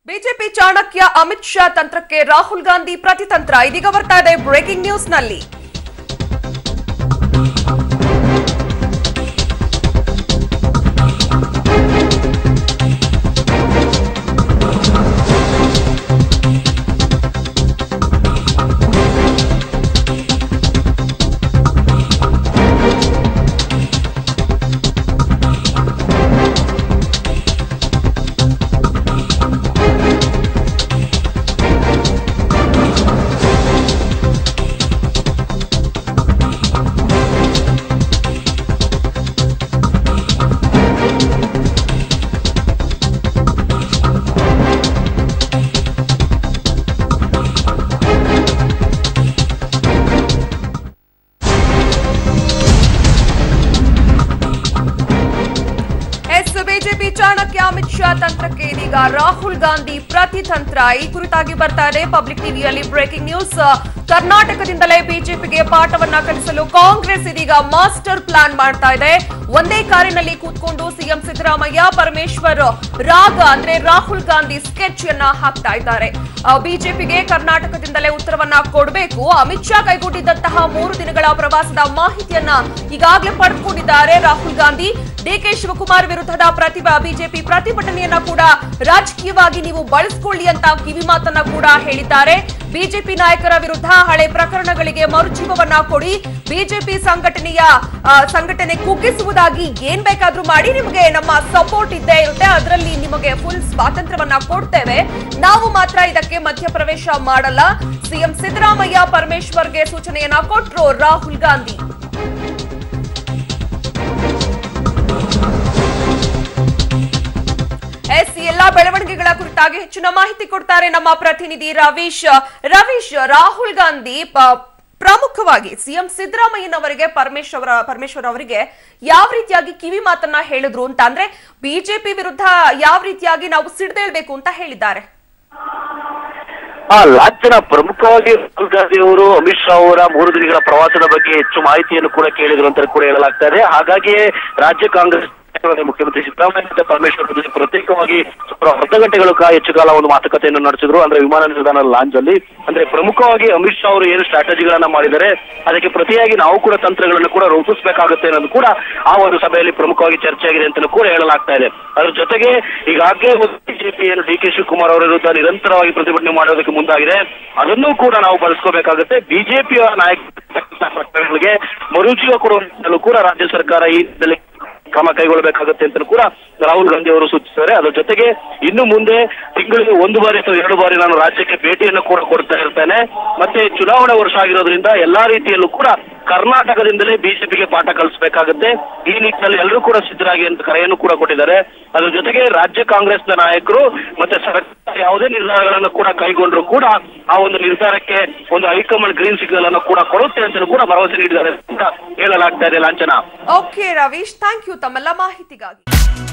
BJP Chanakya Amit Shah ತಂತ್ರಕ್ಕೆ ರಾಹುಲ್ ಗಾಂಧಿ ಪ್ರತಿತಂತ್ರ ಇದೀಗ ಬರ್ತಾ ಇದೆ ಬ್ರೇಕಿಂಗ್ ನ್ಯೂಸ್ನಲ್ಲಿ ಎಸ್ ಬಿಜೆಪಿ ಚಾಣಕ್ಯ ಅಮಿತ್ ಶಾ ತಂತ್ರಕ್ಕೆ ಇದೀಗ ರಾಹುಲ್ ಗಾಂಧಿ ಪ್ರತಿತಂತ್ರ ಈ ಕುರಿತಾಗಿ ಬರ್ತಾ ಇದೆ ಪಬ್ಲಿಕ್ ಟಿವಿಯಲ್ಲಿ ಬ್ರೇಕಿಂಗ್ ನ್ಯೂಸ್ ಕರ್ನಾಟಕದಿಂದಲೇ ಬಿಜೆಪಿಗೆ ಪಾಠವನ್ನ ಕಲಿಸಲು ಕಾಂಗ್ರೆಸ್ ಇದೀಗ ಮಾಸ್ಟರ್ ಪ್ಲಾನ್ ಮಾಡ್ತಾ ಇದೆ ಒಂದೇ ಕಾರಿನಲ್ಲಿ ಕೂತ್ಕೊಂಡು ಸಿಎಂ ಸಿದ್ದರಾಮಯ್ಯ ಪರಮೇಶ್ವರ್ ರಾಗ ಅಂದ್ರೆ ರಾಹುಲ್ ಗಾಂಧಿ ಸ್ಕೆಚ್ ಅನ್ನ ಹಾಕ್ತಾ ಇದ್ದಾರೆ ಆ, ಬಿಜೆಪಿಗೆ ಕರ್ನಾಟಕದಿಂದಲೇ ಉತ್ತರವನ್ನ ಕೊಡಬೇಕು ಅಮಿತ್ ಶಾ ಕೈಗೊಂಡಿದ್ದಂತಹ ಮೂರು ದಿನಗಳ ಪ್ರವಾಸದ ಮಾಹಿತಿಯನ್ನ ಈಗಾಗಲೇ ಪಡೆದುಕೊಂಡಿದ್ದಾರೆ ರಾಹುಲ್ ಗಾಂಧಿ ಡಿಕೆ ಶಿವಕುಮಾರ್ ವಿರುದ್ಧದ ಪ್ರತಿಭಾ ಬಿಜೆಪಿ ಪ್ರತಿಭಟನೆಯನ್ನ ಕೂಡ ರಾಜಕೀಯವಾಗಿ ನೀವು ಬಳಸಿಕೊಳ್ಳಿ ಅಂತ ಕಿವಿ ಮಾತನ್ನ ಕೂಡ ಹೇಳಿದ್ದಾರೆ ಬಿಜೆಪಿ ನಾಯಕರ ವಿರುದ್ಧ ಹಳೆ ಪ್ರಕರಣಗಳಿಗೆ ಮರುಜೀವವನ್ನ ಕೊಡಿ ಬಿಜೆಪಿ ಸಂಘಟನೆಯ ಆ, ಸಂಘಟನೆ ಕುಗ್ಗಿಸುವುದಾಗಿ ಏನ್ ಬೇಕಾದ್ರೂ ಮಾಡಿ ನಿಮಗೆ ನಮ್ಮ ಸಪೋರ್ಟ್ ಇದ್ದೇ ಇರುತ್ತೆ ಅದರಲ್ಲಿ ನಿಮಗೆ ಫುಲ್ ಸ್ವಾತಂತ್ರ್ಯವನ್ನ ಕೊಡ್ತೇವೆ ನಾವು ಮಾತ್ರ ಇದಕ್ಕೆ ಮಧ್ಯಪ್ರವೇಶ ಮಾಡಲ್ಲ ಸಿಎಂ ಸಿದ್ದರಾಮಯ್ಯ ಪರಮೇಶ್ವರ್ಗೆ ಸೂಚನೆಯನ್ನ ಕೊಟ್ರು ರಾಹುಲ್ ಗಾಂಧಿ ಎಸ್ ಈ ಎಲ್ಲಾ ಬೆಳವಣಿಗೆಗಳ ಕುರಿತಾಗಿ ಹೆಚ್ಚಿನ ಮಾಹಿತಿ ಕೊಡ್ತಾರೆ ನಮ್ಮ ಪ್ರತಿನಿಧಿ ರವೀಶ್ ರವೀಶ್ ರಾಹುಲ್ ಗಾಂಧಿ ಪ- ಪ್ರಮುಖವಾಗಿ ಸಿಎಂ ಸಿದ್ದರಾಮಯ್ಯನವರಿಗೆ ಪರಮೇಶ್ವರ ಪರಮೇಶ್ವರ್ ಅವರಿಗೆ ಯಾವ ರೀತಿಯಾಗಿ ಕಿವಿ ಮಾತನ್ನ ಹೇಳಿದ್ರು ಅಂತ ಅಂದ್ರೆ ಬಿಜೆಪಿ ವಿರುದ್ಧ ಯಾವ ರೀತಿಯಾಗಿ ನಾವು ಸಿಡ್ದೇಳ್ಬೇಕು ಅಂತ ಹೇಳಿದ್ದಾರೆ ಆ ಲಾಂಛನ ಪ್ರಮುಖವಾಗಿ ರಾಹುಲ್ ಗಾಂಧಿ ಅವರು ಅಮಿತ್ ಶಾ ಅವರ ಮೂರು ದಿನಗಳ ಪ್ರವಾಸದ ಬಗ್ಗೆ ಹೆಚ್ಚು ಮಾಹಿತಿಯನ್ನು ಕೂಡ ಕೇಳಿದ್ರು ಅಂತ ಕೂಡ ಹೇಳಲಾಗ್ತಾ ಇದೆ ಹಾಗಾಗಿಯೇ ರಾಜ್ಯ ಕಾಂಗ್ರೆಸ್ ನಾಯಕರಾದ ಮುಖ್ಯಮಂತ್ರಿ ಸಿದ್ದರಾಮಯ್ಯ ಮತ್ತು ಪರಮೇಶ್ವರ್ ಜೊತೆ ಪ್ರತ್ಯೇಕವಾಗಿ ಸುಮಾರು ಅರ್ಧ ಗಂಟೆಗಳ ಕಾಲ ಹೆಚ್ಚು ಕಾಲ ಒಂದು ಮಾತುಕತೆಯನ್ನು ನಡೆಸಿದ್ರು ಅಂದ್ರೆ ವಿಮಾನ ನಿಲ್ದಾಣ ಲಾಂಜ್ ಅಲ್ಲಿ ಅಂದ್ರೆ ಪ್ರಮುಖವಾಗಿ ಅಮಿತ್ ಶಾ ಅವರು ಏನು ಸ್ಟ್ರಾಟಜಿಗಳನ್ನ ಮಾಡಿದ್ದಾರೆ ಅದಕ್ಕೆ ಪ್ರತಿಯಾಗಿ ನಾವು ಕೂಡ ತಂತ್ರಗಳನ್ನು ಕೂಡ ರೂಪಿಸಬೇಕಾಗುತ್ತೆ ಅನ್ನೋದು ಕೂಡ ಆ ಒಂದು ಸಭೆಯಲ್ಲಿ ಪ್ರಮುಖವಾಗಿ ಚರ್ಚೆ ಆಗಿದೆ ಅಂತ ಕೂಡ ಹೇಳಲಾಗ್ತಾ ಇದೆ ಅದ್ರ ಜೊತೆಗೆ ಈಗಾಗಲೇ ಬಿಜೆಪಿ ಏನು ಡಿ ಕೆ ಶಿವಕುಮಾರ್ ಅವರ ವಿರುದ್ಧ ನಿರಂತರವಾಗಿ ಪ್ರತಿಭಟನೆ ಮಾಡೋದಕ್ಕೆ ಮುಂದಾಗಿದೆ ಅದನ್ನೂ ಕೂಡ ನಾವು ಬಳಸ್ಕೋಬೇಕಾಗುತ್ತೆ ಬಿಜೆಪಿಯ ನಾಯಕರಿಗೆ ಮರುಜೀವ ಕೊಡುವಂತಲೂ ಕೂಡ ರಾಜ್ಯ ಸರ್ಕಾರ ಈ ನಿಟ್ಟಿನಲ್ಲಿ ಕ್ರಮ ಕೈಗೊಳ್ಳಬೇಕಾಗುತ್ತೆ ಅಂತ ಕೂಡ ರಾಹುಲ್ ಗಾಂಧಿ ಅವರು ಸೂಚಿಸಿದ್ದಾರೆ ಅದರ ಜೊತೆಗೆ ಇನ್ನು ಮುಂದೆ ತಿಂಗಳಿಗೆ ಒಂದು ಬಾರಿ ಅಥವಾ ಎರಡು ಬಾರಿ ನಾನು ರಾಜ್ಯಕ್ಕೆ ಭೇಟಿಯನ್ನು ಕೂಡ ಕೊಡ್ತಾ ಇರ್ತೇನೆ ಮತ್ತೆ ಚುನಾವಣಾ ವರ್ಷ ಆಗಿರೋದ್ರಿಂದ ಎಲ್ಲಾ ರೀತಿಯಲ್ಲೂ ಕೂಡ ಕರ್ನಾಟಕದಿಂದಲೇ ಬಿಜೆಪಿಗೆ ಪಾಠ ಕಲಿಸಬೇಕಾಗುತ್ತೆ ಈ ನಿಟ್ಟಿನಲ್ಲಿ ಎಲ್ಲರೂ ಕೂಡ ಸಿದ್ಧರಾಗಿ ಅಂತ ಕರೆಯನ್ನು ಕೂಡ ಕೊಟ್ಟಿದ್ದಾರೆ ಅದ್ರ ಜೊತೆಗೆ ರಾಜ್ಯ ಕಾಂಗ್ರೆಸ್ನ ನಾಯಕರು ಮತ್ತೆ ಸರ್ಕಾರ ಯಾವುದೇ ನಿರ್ಧಾರಗಳನ್ನು ಕೂಡ ಕೈಗೊಂಡ್ರು ಕೂಡ ಆ ಒಂದು ನಿರ್ಧಾರಕ್ಕೆ ಒಂದು ಹೈಕಮಾಂಡ್ ಗ್ರೀನ್ ಸಿಗ್ನಲ್ ಅನ್ನು ಕೂಡ ಕೊಡುತ್ತೆ ಅಂತ ಕೂಡ ಭರವಸೆ ನೀಡಿದ್ದಾರೆ ಅಂತ ಹೇಳಲಾಗ್ತಾ ಇದೆ ಲಾಂಛನ ಓಕೆ ರವೀಶ್ ಥ್ಯಾಂಕ್ ಯು ತಮ್ಮೆಲ್ಲ ಮಾಹಿತಿಗಾಗಿ